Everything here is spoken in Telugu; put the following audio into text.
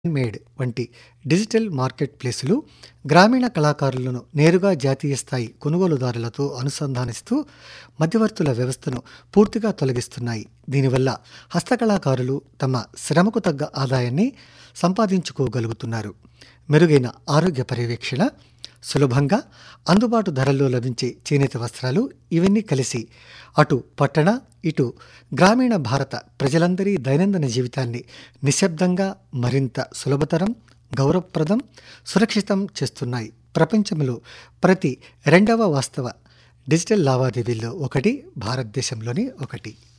మేడ్ వంటి డిజిటల్ మార్కెట్ ప్లేసులు గ్రామీణ కళాకారులను నేరుగా జాతీయ స్థాయి కొనుగోలుదారులతో అనుసంధానిస్తూ మధ్యవర్తుల వ్యవస్థను పూర్తిగా తొలగిస్తున్నాయి దీనివల్ల హస్తకళాకారులు తమ శ్రమకు తగ్గ ఆదాయాన్ని సంపాదించుకోగలుగుతున్నారు మెరుగైన ఆరోగ్య పర్యవేక్షణ సులభంగా అందుబాటు ధరల్లో లభించే చేనేత వస్త్రాలు ఇవన్నీ కలిసి అటు పట్టణ ఇటు గ్రామీణ భారత ప్రజలందరి దైనందిన జీవితాన్ని నిశ్శబ్దంగా మరింత సులభతరం గౌరవప్రదం సురక్షితం చేస్తున్నాయి ప్రపంచంలో ప్రతి రెండవ వాస్తవ డిజిటల్ లావాదేవీల్లో ఒకటి భారతదేశంలోని ఒకటి